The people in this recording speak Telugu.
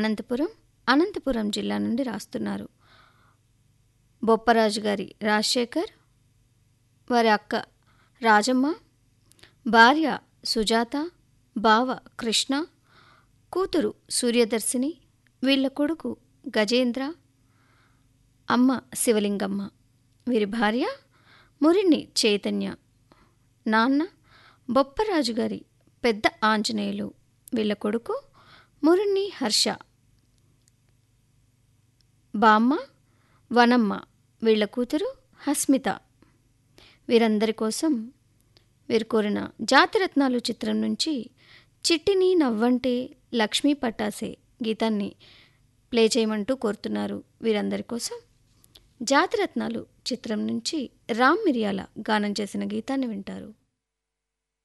అనంతపురం అనంతపురం జిల్లా నుండి రాస్తున్నారు బొప్పరాజు గారి రాజశేఖర్ వారి అక్క రాజమ్మ భార్య సుజాత బావ కృష్ణ కూతురు సూర్యదర్శిని వీళ్ళ కొడుకు గజేంద్ర అమ్మ శివలింగమ్మ వీరి భార్య మురిని చైతన్య నాన్న బొప్పరాజు గారి పెద్ద ఆంజనేయులు వీళ్ళ కొడుకు మురిని హర్ష బామ్మ వనమ్మ వీళ్ళ కూతురు హస్మిత వీరందరి కోసం వీరు కోరిన జాతిరత్నాలు చిత్రం నుంచి చిట్టిని నవ్వంటే లక్ష్మీ పట్టాసే గీతాన్ని ప్లే చేయమంటూ కోరుతున్నారు వీరందరి కోసం జాతిరత్నాలు చిత్రం నుంచి రామ్ మిరియాల గానం చేసిన గీతాన్ని వింటారు